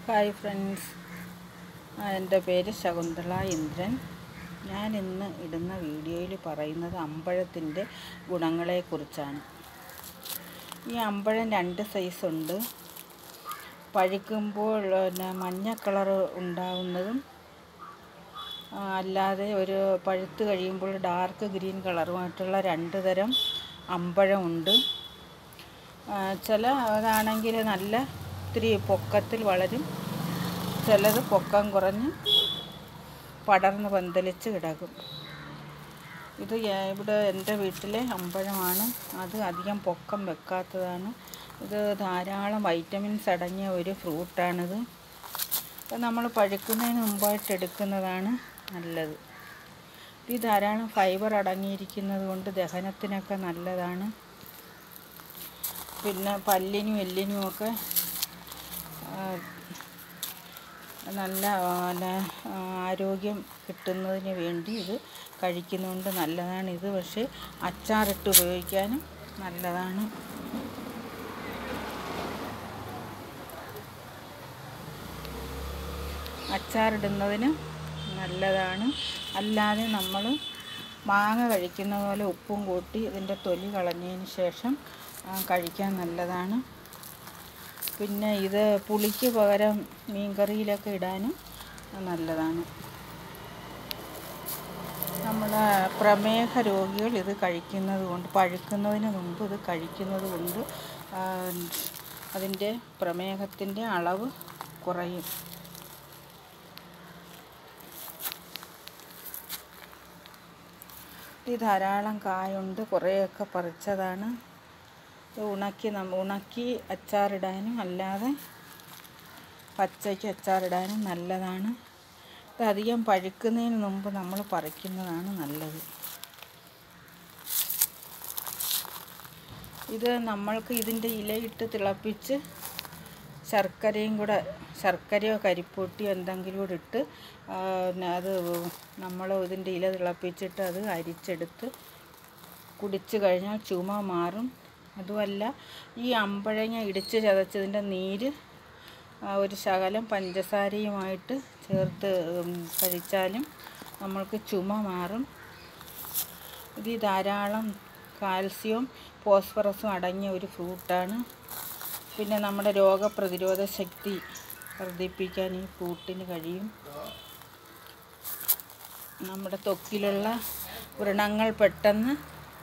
hi friends എൻ്റെ പേര് ശകുന്തള ഇന്ദ്രൻ ഞാൻ ഇന്ന് ഇടുന്ന വീഡിയോയിൽ പറയുന്നത് അമ്പഴത്തിൻ്റെ ഗുണങ്ങളെക്കുറിച്ചാണ് ഈ അമ്പഴം രണ്ട് സൈസ് ഉണ്ട് പഴുക്കുമ്പോൾ പിന്നെ മഞ്ഞ കളർ ഉണ്ടാവുന്നതും ആ, അല്ലാതെ ഒരു പഴുത്ത് കഴിയുമ്പോൾ ഡാർക്ക് ഗ്രീൻ കളറുമായിട്ടുള്ള രണ്ട് തരം അമ്പഴമുണ്ട് ആ, ചില അതാണെങ്കിൽ നല്ല ഇത്തിരി പൊക്കത്തിൽ വളരും ചിലത് പൊക്കം കുറഞ്ഞ് പടർന്ന് പന്തലിച്ച് കിടക്കും ഇത് ഞാൻ ഇവിടെ എൻ്റെ വീട്ടിലെ അമ്പഴമാണ് അത് അധികം പൊക്കം വെക്കാത്തതാണ് ഇത് ധാരാളം വൈറ്റമിൻസ് അടങ്ങിയ ഒരു ഫ്രൂട്ടാണിത് അപ്പോൾ നമ്മൾ പഴുക്കുന്നതിന് മുമ്പായിട്ട് എടുക്കുന്നതാണ് നല്ലത് ഇത് ധാരാളം ഫൈബർ അടങ്ങിയിരിക്കുന്നത് കൊണ്ട് ദഹനത്തിനൊക്കെ നല്ലതാണ് പിന്നെ പല്ലിനും എല്ലിനും ഒക്കെ ആ, നല്ല പിന്നെ ആരോഗ്യം കിട്ടുന്നതിന് വേണ്ടി ഇത് കഴിക്കുന്നതുകൊണ്ട് നല്ലതാണ് ഇത് പക്ഷേ അച്ചാറിട്ട് ഉപയോഗിക്കാനും നല്ലതാണ് അച്ചാറിടുന്നതിന് നല്ലതാണ് അല്ലാതെ നമ്മൾ മാങ്ങ കഴിക്കുന്ന പോലെ ഉപ്പും കൂട്ടി ഇതിൻ്റെ തൊലി കളഞ്ഞതിന് ശേഷം ആ, കഴിക്കാൻ നല്ലതാണ് പിന്നെ ഇത് പുളിക്ക് പകരം മീൻകറിയിലൊക്കെ ഇടാനും നല്ലതാണ് നമ്മുടെ പ്രമേഹ രോഗികൾ ഇത് കഴിക്കുന്നത് കൊണ്ട് പഴുക്കുന്നതിന് മുമ്പ് ഇത് കഴിക്കുന്നത് കൊണ്ട് ആ, അതിൻ്റെ പ്രമേഹത്തിൻ്റെ അളവ് കുറയും ഇത് ധാരാളം കായുണ്ട് കുറേയൊക്കെ പറിച്ചതാണ് ഇത് ഉണക്കി നമ്മ ഉണക്കി അച്ചാറിടാനും അല്ലാതെ പച്ചയ്ക്ക് അച്ചാറിടാനും നല്ലതാണ് ഇത് അധികം പഴുക്കുന്നതിന് മുമ്പ് നമ്മൾ പറിക്കുന്നതാണ് നല്ലത് ഇത് നമ്മൾക്ക് ഇതിൻ്റെ ഇലയിട്ട് തിളപ്പിച്ച് ശർക്കരയും കൂടെ ശർക്കരയോ കരിപ്പൊട്ടിയോ എന്തെങ്കിലും കൂടെ ഇട്ട് ആ, പിന്നെ അത് നമ്മൾ ഇതിൻ്റെ ഇല തിളപ്പിച്ചിട്ട് അത് അരിച്ചെടുത്ത് കുടിച്ചു കഴിഞ്ഞാൽ ചുമ മാറും അതുമല്ല ഈ അമ്പഴങ്ങ ഇടിച്ച് ചതച്ചതിൻ്റെ നീര് ആ, ഒരു ശകലം പഞ്ചസാരയുമായിട്ട് ചേർത്ത് ഉം, കഴിച്ചാലും നമ്മൾക്ക് ചുമ മാറും ഇത് ധാരാളം കാൽസ്യവും ഫോസ്ഫറസും അടങ്ങിയ ഒരു ഫ്രൂട്ടാണ് പിന്നെ നമ്മുടെ രോഗപ്രതിരോധ ശക്തി വർദ്ധിപ്പിക്കാൻ ഈ ഫ്രൂട്ടിന് കഴിയും നമ്മുടെ ത്വക്കിലുള്ള വ്രണങ്ങൾ പെട്ടെന്ന്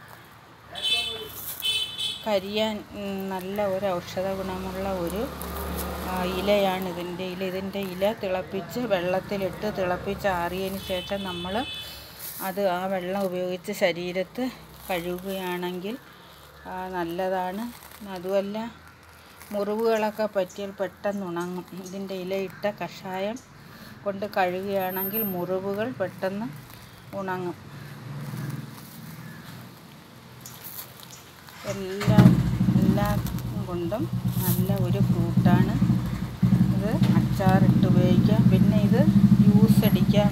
കരിയാൻ ഉം, നല്ല ഒരു ഔഷധ ഗുണമുള്ള ഒരു ആ, ഇലയാണ് ഇതിൻ്റെ ഇല ഇതിൻ്റെ ഇല തിളപ്പിച്ച് വെള്ളത്തിലിട്ട് തിളപ്പിച്ച് ആറിയതിന് ശേഷം നമ്മൾ അത് ആ വെള്ളം ഉപയോഗിച്ച് ശരീരത്ത് കഴുകുകയാണെങ്കിൽ ആ, നല്ലതാണ് അതുമല്ല മുറിവുകളൊക്കെ പറ്റിയാൽ പെട്ടെന്ന് ഉണങ്ങും ഇതിൻ്റെ ഇലയിട്ട കഷായം കൊണ്ട് കഴുകുകയാണെങ്കിൽ മുറിവുകൾ പെട്ടെന്ന് ഉണങ്ങും എല്ലാ എല്ലാം കൊണ്ടും നല്ല ഒരു ഫ്രൂട്ടാണ് ഇത് അച്ചാറിട്ട് ഉപയോഗിക്കാം പിന്നെ ഇത് ജ്യൂസ് അടിക്കാം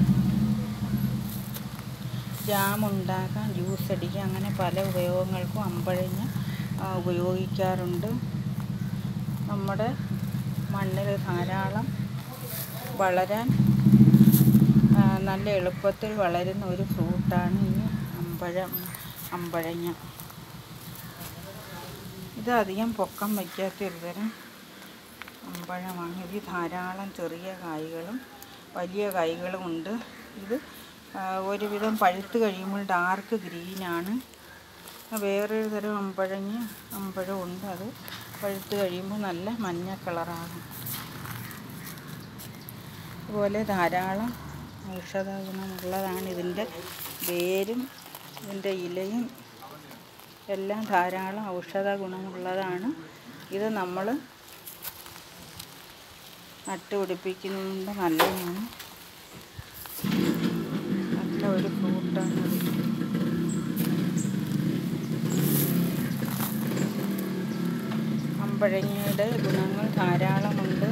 ജാം ഉണ്ടാക്കാം ജ്യൂസ് അടിക്കാം അങ്ങനെ പല ഉപയോഗങ്ങൾക്കും അമ്പഴങ്ങ ആ, ഉപയോഗിക്കാറുണ്ട് നമ്മുടെ മണ്ണിൽ ധാരാളം വളരാൻ ആ, നല്ല എളുപ്പത്തിൽ വളരുന്ന ഒരു ഫ്രൂട്ടാണ് ഈ അമ്പഴം അമ്പഴങ്ങ ഇത് അധികം പൊക്കം വയ്ക്കാത്ത ഒരു തരം അമ്പഴമാണ് ഇത് ധാരാളം ചെറിയ കായ്കളും വലിയ കായ്കളും ഉണ്ട് ഇത് ആ, ഒരുവിധം പഴുത്ത് കഴിയുമ്പോൾ ഡാർക്ക് ഗ്രീനാണ് വേറൊരു തരം അമ്പഴങ്ങ അമ്പഴം ഉണ്ട് അത് പഴുത്ത് കഴിയുമ്പോൾ നല്ല മഞ്ഞ കളറാകും അതുപോലെ ധാരാളം ഔഷധ ഗുണമുള്ളതാണ് ഇതിൻ്റെ വേരും ഇതിൻ്റെ ഇലയും എല്ലാം ധാരാളം ഔഷധ ഗുണമുള്ളതാണ് ഇത് നമ്മൾ നട്ടുപിടിപ്പിക്കുന്നത് നല്ലതാണ് നല്ല ഒരു ഫ്രൂട്ടാണ് ഇത് അമ്പഴങ്ങയുടെ ഗുണങ്ങൾ ധാരാളമുണ്ട്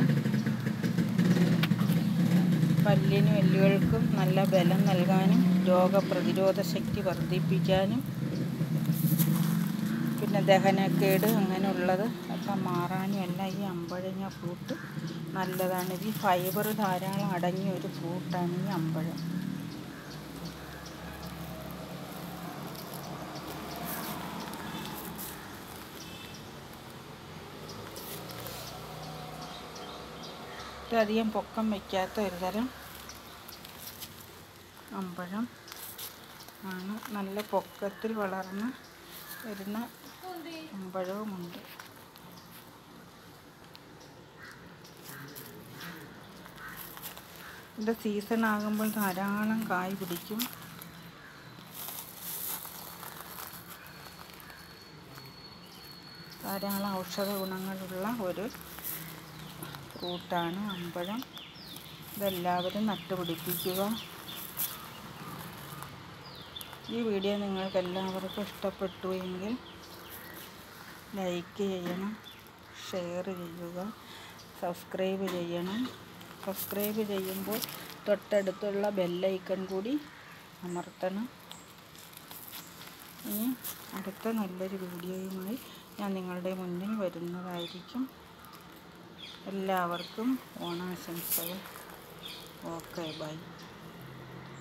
പല്ലിനും എല്ലുകൾക്കും നല്ല ബലം നൽകാനും രോഗപ്രതിരോധ ശക്തി വർദ്ധിപ്പിക്കാനും പിന്നെ ദഹനക്കേട് അങ്ങനെയുള്ളത് ഒക്കെ മാറാനും എല്ലാം ഈ അമ്പഴങ്ങ ഫ്രൂട്ട് നല്ലതാണ് ഈ ഫൈബർ ധാരാളം അടങ്ങിയ ഒരു ഫ്രൂട്ടാണ് ഈ അമ്പഴം ഇത് അധികം പൊക്കം വയ്ക്കാത്ത ഒരു തരം അമ്പഴം ആണ് നല്ല പൊക്കത്തിൽ വളർന്ന് വരുന്ന അമ്പഴവുമുണ്ട് ഇത് സീസൺ ആകുമ്പോൾ ധാരാളം കായ് പിടിക്കും ധാരാളം ഔഷധ ഗുണങ്ങളുള്ള ഒരു ഫ്രൂട്ടാണ് അമ്പഴം ഇതെല്ലാവരും നട്ടുപിടിപ്പിക്കുക ഈ വീഡിയോ നിങ്ങൾക്ക് എല്ലാവർക്കും ഇഷ്ടപ്പെട്ടു എങ്കിൽ ലൈക്ക് ചെയ്യണം ഷെയർ ചെയ്യുക സബ്സ്ക്രൈബ് ചെയ്യണം സബ്സ്ക്രൈബ് ചെയ്യുമ്പോൾ തൊട്ടടുത്തുള്ള ബെല്ലൈക്കൺ കൂടി അമർത്തണം ഇനി അടുത്ത നല്ലൊരു വീഡിയോയുമായി ഞാൻ നിങ്ങളുടെ മുന്നിൽ വരുന്നതായിരിക്കും എല്ലാവർക്കും ഓണാശംസകൾ ഓക്കെ ബൈ